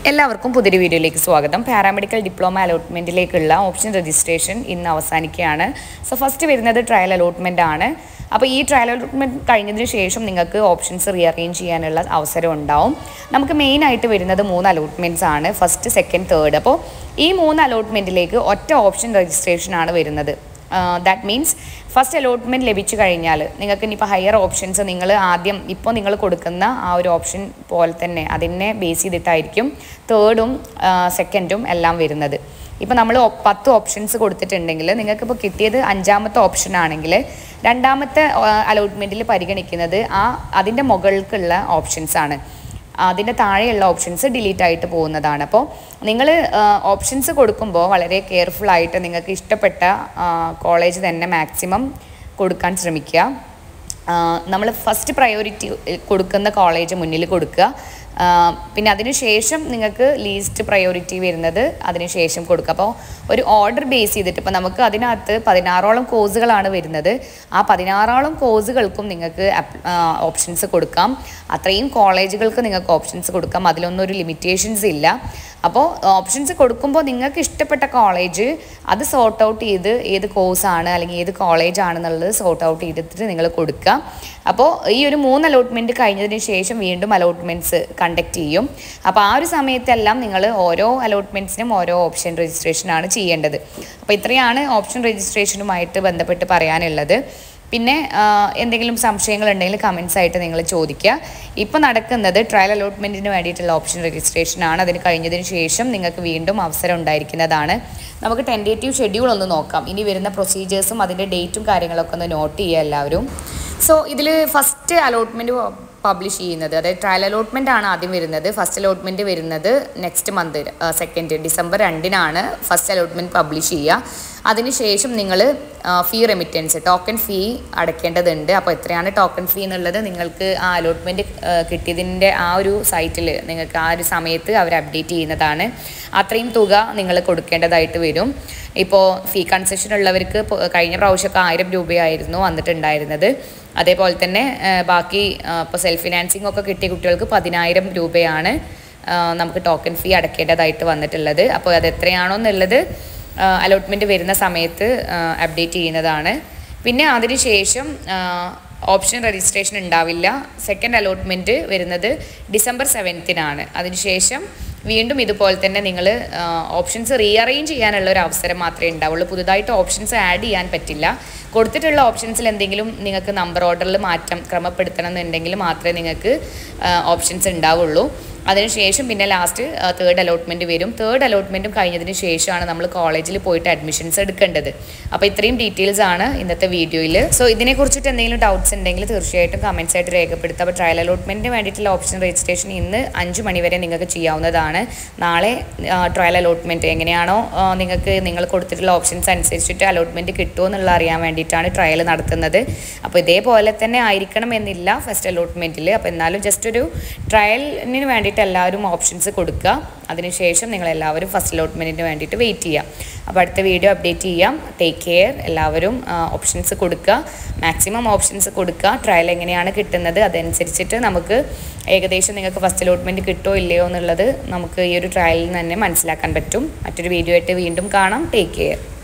എല്ലാവർക്കും പുതിയൊരു വീഡിയോയിലേക്ക് സ്വാഗതം പാരാമെഡിക്കൽ ഡിപ്ലോമ അലോട്ട്മെൻറ്റിലേക്കുള്ള ഓപ്ഷൻ രജിസ്ട്രേഷൻ ഇന്ന് അവസാനിക്കുകയാണ് സോ ഫസ്റ്റ് വരുന്നത് ട്രയൽ അലോട്ട്മെൻ്റ് ആണ് അപ്പോൾ ഈ ട്രയൽ അലോട്ട്മെൻറ്റ് കഴിഞ്ഞതിന് ശേഷം നിങ്ങൾക്ക് ഓപ്ഷൻസ് റീഅറേഞ്ച് ചെയ്യാനുള്ള അവസരം ഉണ്ടാവും നമുക്ക് മെയിനായിട്ട് വരുന്നത് മൂന്ന് അലോട്ട്മെൻറ്റ്സ് ആണ് ഫസ്റ്റ് സെക്കൻഡ് തേർഡ് അപ്പോൾ ഈ മൂന്ന് അലോട്ട്മെൻറ്റിലേക്ക് ഒറ്റ ഓപ്ഷൻ രജിസ്ട്രേഷൻ ആണ് വരുന്നത് ദാറ്റ് മീൻസ് ഫസ്റ്റ് അലോട്ട്മെൻറ്റ് ലഭിച്ചു കഴിഞ്ഞാൽ നിങ്ങൾക്ക് ഇനിയിപ്പോൾ ഹയർ ഓപ്ഷൻസ് നിങ്ങൾ ആദ്യം ഇപ്പോൾ നിങ്ങൾ കൊടുക്കുന്ന ആ ഒരു ഓപ്ഷൻ പോലെ തന്നെ അതിനെ ബേസ് ചെയ്തിട്ടായിരിക്കും തേർഡും സെക്കൻഡും എല്ലാം വരുന്നത് ഇപ്പോൾ നമ്മൾ പത്ത് ഓപ്ഷൻസ് കൊടുത്തിട്ടുണ്ടെങ്കിൽ നിങ്ങൾക്കിപ്പോൾ കിട്ടിയത് അഞ്ചാമത്തെ ഓപ്ഷൻ ആണെങ്കിൽ രണ്ടാമത്തെ അലോട്ട്മെൻറ്റിൽ പരിഗണിക്കുന്നത് ആ അതിൻ്റെ മുകൾക്കുള്ള ഓപ്ഷൻസ് ആണ് അതിൻ്റെ താഴെയുള്ള ഓപ്ഷൻസ് ഡിലീറ്റ് ആയിട്ട് പോകുന്നതാണ് അപ്പോൾ നിങ്ങൾ ഓപ്ഷൻസ് കൊടുക്കുമ്പോൾ വളരെ കെയർഫുൾ ആയിട്ട് നിങ്ങൾക്ക് ഇഷ്ടപ്പെട്ട കോളേജ് തന്നെ മാക്സിമം കൊടുക്കാൻ ശ്രമിക്കുക നമ്മൾ ഫസ്റ്റ് പ്രയോറിറ്റി കൊടുക്കുന്ന കോളേജ് മുന്നിൽ കൊടുക്കുക പിന്നെ അതിനുശേഷം നിങ്ങൾക്ക് ലീസ്റ്റ് പ്രയോറിറ്റി വരുന്നത് അതിനുശേഷം കൊടുക്കുക അപ്പോൾ ഒരു ഓർഡർ ബേസ് ചെയ്തിട്ട് ഇപ്പോൾ നമുക്ക് അതിനകത്ത് പതിനാറോളം കോഴ്സുകളാണ് വരുന്നത് ആ പതിനാറോളം കോഴ്സുകൾക്കും നിങ്ങൾക്ക് ഓപ്ഷൻസ് കൊടുക്കാം അത്രയും കോളേജുകൾക്ക് നിങ്ങൾക്ക് ഓപ്ഷൻസ് കൊടുക്കാം അതിലൊന്നും ഒരു ലിമിറ്റേഷൻസ് ഇല്ല അപ്പോൾ ഓപ്ഷൻസ് കൊടുക്കുമ്പോൾ നിങ്ങൾക്ക് ഇഷ്ടപ്പെട്ട കോളേജ് അത് സോർട്ട് ഔട്ട് ചെയ്ത് ഏത് കോഴ്സാണ് അല്ലെങ്കിൽ ഏത് കോളേജ് ആണെന്നുള്ളത് സോർട്ട് ഔട്ട് ചെയ്തിട്ട് നിങ്ങൾ കൊടുക്കുക അപ്പോൾ ഈ ഒരു മൂന്ന് അലോട്ട്മെൻറ്റ് കഴിഞ്ഞതിന് ശേഷം വീണ്ടും അലോട്ട്മെൻറ്റ്സ് കണ്ടക്ട് ചെയ്യും അപ്പോൾ ആ ഒരു സമയത്തെല്ലാം നിങ്ങൾ ഓരോ അലോട്ട്മെൻറ്റ്സിനും ഓരോ ഓപ്ഷൻ രജിസ്ട്രേഷനാണ് ചെയ്യേണ്ടത് അപ്പോൾ ഇത്രയാണ് ഓപ്ഷൻ രജിസ്ട്രേഷനുമായിട്ട് ബന്ധപ്പെട്ട് പറയാനുള്ളത് പിന്നെ എന്തെങ്കിലും സംശയങ്ങൾ ഉണ്ടെങ്കിൽ കമൻസ് ആയിട്ട് നിങ്ങൾ ചോദിക്കുക ഇപ്പോൾ നടക്കുന്നത് ട്രയൽ അലോട്ട്മെൻറ്റിന് വേണ്ടിയിട്ടുള്ള ഓപ്ഷൻ രജിസ്ട്രേഷൻ ആണ് അതിന് കഴിഞ്ഞതിന് ശേഷം നിങ്ങൾക്ക് വീണ്ടും അവസരം ഉണ്ടായിരിക്കുന്നതാണ് നമുക്ക് ടെൻറ്റേറ്റീവ് ഷെഡ്യൂൾ ഒന്ന് നോക്കാം ഇനി വരുന്ന പ്രൊസീജിയേഴ്സും അതിൻ്റെ ഡേറ്റും കാര്യങ്ങളൊക്കെ ഒന്ന് നോട്ട് ചെയ്യുക എല്ലാവരും സോ ഇതിൽ ഫസ്റ്റ് അലോട്ട്മെൻറ്റ് പബ്ലിഷ് ചെയ്യുന്നത് അതായത് ട്രയൽ അലോട്ട്മെൻ്റ് ആണ് ആദ്യം വരുന്നത് ഫസ്റ്റ് അലോട്ട്മെൻറ്റ് വരുന്നത് നെക്സ്റ്റ് മന്ത് സെക്കൻഡ് ഡിസംബർ രണ്ടിനാണ് ഫസ്റ്റ് അലോട്ട്മെൻറ്റ് പബ്ലിഷ് ചെയ്യുക അതിനുശേഷം നിങ്ങൾ ഫീ റെമിറ്റൻസ് ടോക്കൺ ഫീ അടയ്ക്കേണ്ടതുണ്ട് അപ്പോൾ എത്രയാണ് ടോക്കൺ ഫീ എന്നുള്ളത് നിങ്ങൾക്ക് ആ അലോട്ട്മെൻറ്റ് കിട്ടിയതിൻ്റെ ആ ഒരു സൈറ്റിൽ നിങ്ങൾക്ക് ആ ഒരു സമയത്ത് അവർ അപ്ഡേറ്റ് ചെയ്യുന്നതാണ് അത്രയും തുക നിങ്ങൾ കൊടുക്കേണ്ടതായിട്ട് വരും ഇപ്പോൾ ഫീ കൺസെഷൻ ഉള്ളവർക്ക് കഴിഞ്ഞ പ്രാവശ്യമൊക്കെ ആയിരം രൂപയായിരുന്നു വന്നിട്ടുണ്ടായിരുന്നത് അതേപോലെ തന്നെ ബാക്കി ഇപ്പോൾ സെൽഫ് ഫിനാൻസിങ് ഒക്കെ കിട്ടിയ കുട്ടികൾക്ക് പതിനായിരം രൂപയാണ് നമുക്ക് ടോക്കൺ ഫീ അടയ്ക്കേണ്ടതായിട്ട് വന്നിട്ടുള്ളത് അപ്പോൾ അത് എത്രയാണോ എന്നുള്ളത് അലോട്ട്മെൻറ്റ് വരുന്ന സമയത്ത് അപ്ഡേറ്റ് ചെയ്യുന്നതാണ് പിന്നെ അതിനുശേഷം ഓപ്ഷൻ രജിസ്ട്രേഷൻ ഉണ്ടാവില്ല സെക്കൻഡ് അലോട്ട്മെൻറ്റ് വരുന്നത് ഡിസംബർ സെവൻത്തിനാണ് അതിനുശേഷം വീണ്ടും ഇതുപോലെ തന്നെ നിങ്ങൾ ഓപ്ഷൻസ് റീഅറേഞ്ച് ചെയ്യാനുള്ള ഒരു അവസരം മാത്രമേ ഉണ്ടാവുള്ളൂ പുതുതായിട്ട് ഓപ്ഷൻസ് ആഡ് ചെയ്യാൻ പറ്റില്ല കൊടുത്തിട്ടുള്ള ഓപ്ഷൻസിൽ എന്തെങ്കിലും നിങ്ങൾക്ക് നമ്പർ ഓർഡറിൽ മാറ്റം ക്രമപ്പെടുത്തണം എന്നുണ്ടെങ്കിൽ മാത്രമേ നിങ്ങൾക്ക് ഓപ്ഷൻസ് ഉണ്ടാവുള്ളൂ അതിനുശേഷം പിന്നെ ലാസ്റ്റ് തേർഡ് അലോട്ട്മെൻറ്റ് വരും തേർഡ് അലോട്ട്മെൻറ്റും കഴിഞ്ഞതിന് ശേഷമാണ് നമ്മൾ കോളേജിൽ പോയിട്ട് അഡ്മിഷൻസ് എടുക്കേണ്ടത് അപ്പോൾ ഇത്രയും ഡീറ്റെയിൽസ് ആണ് ഇന്നത്തെ വീഡിയോയിൽ സോ ഇതിനെക്കുറിച്ചിട്ട് എന്തെങ്കിലും ഡൗട്ട്സ് ഉണ്ടെങ്കിൽ തീർച്ചയായിട്ടും കമൻസ് ആയിട്ട് രേഖപ്പെടുത്തുക അപ്പോൾ ട്രയൽ അലോട്ട്മെൻറ്റിന് വേണ്ടിയിട്ടുള്ള ഓപ്ഷൻ രജിസ്ട്രേഷൻ ഇന്ന് അഞ്ച് മണി വരെ നിങ്ങൾക്ക് ചെയ്യാവുന്നതാണ് നാളെ ട്രയൽ അലോട്ട്മെൻറ്റ് എങ്ങനെയാണോ നിങ്ങൾക്ക് നിങ്ങൾ കൊടുത്തിട്ടുള്ള ഓപ്ഷൻസ് അനുസരിച്ചിട്ട് അലോട്ട്മെൻറ്റ് കിട്ടുമോ എന്നുള്ള അറിയാൻ വേണ്ടിയിട്ടാണ് ട്രയൽ നടത്തുന്നത് അപ്പോൾ ഇതേപോലെ തന്നെ ആയിരിക്കണം എന്നില്ല ഫസ്റ്റ് അലോട്ട്മെൻറ്റിൽ അപ്പോൾ എന്നാലും ജസ്റ്റ് ഒരു ട്രയലിന് വേണ്ടി വേണ്ടിയിട്ട് എല്ലാവരും ഓപ്ഷൻസ് കൊടുക്കുക അതിനുശേഷം നിങ്ങൾ എല്ലാവരും ഫസ്റ്റ് അലോട്ട്മെൻറ്റിന് വേണ്ടിയിട്ട് വെയിറ്റ് ചെയ്യാം അപ്പോൾ അടുത്ത വീഡിയോ അപ്ഡേറ്റ് ചെയ്യാം ടേക്ക് കെയർ എല്ലാവരും ഓപ്ഷൻസ് കൊടുക്കുക മാക്സിമം ഓപ്ഷൻസ് കൊടുക്കുക ട്രയൽ എങ്ങനെയാണ് കിട്ടുന്നത് അതനുസരിച്ചിട്ട് നമുക്ക് ഏകദേശം നിങ്ങൾക്ക് ഫസ്റ്റ് അലോട്ട്മെൻറ്റ് കിട്ടുമോ ഇല്ലയോ എന്നുള്ളത് നമുക്ക് ഈ ഒരു ട്രയലിൽ നിന്ന് തന്നെ മനസ്സിലാക്കാൻ പറ്റും മറ്റൊരു വീഡിയോ ആയിട്ട് വീണ്ടും കാണാം ടേക്ക് കെയർ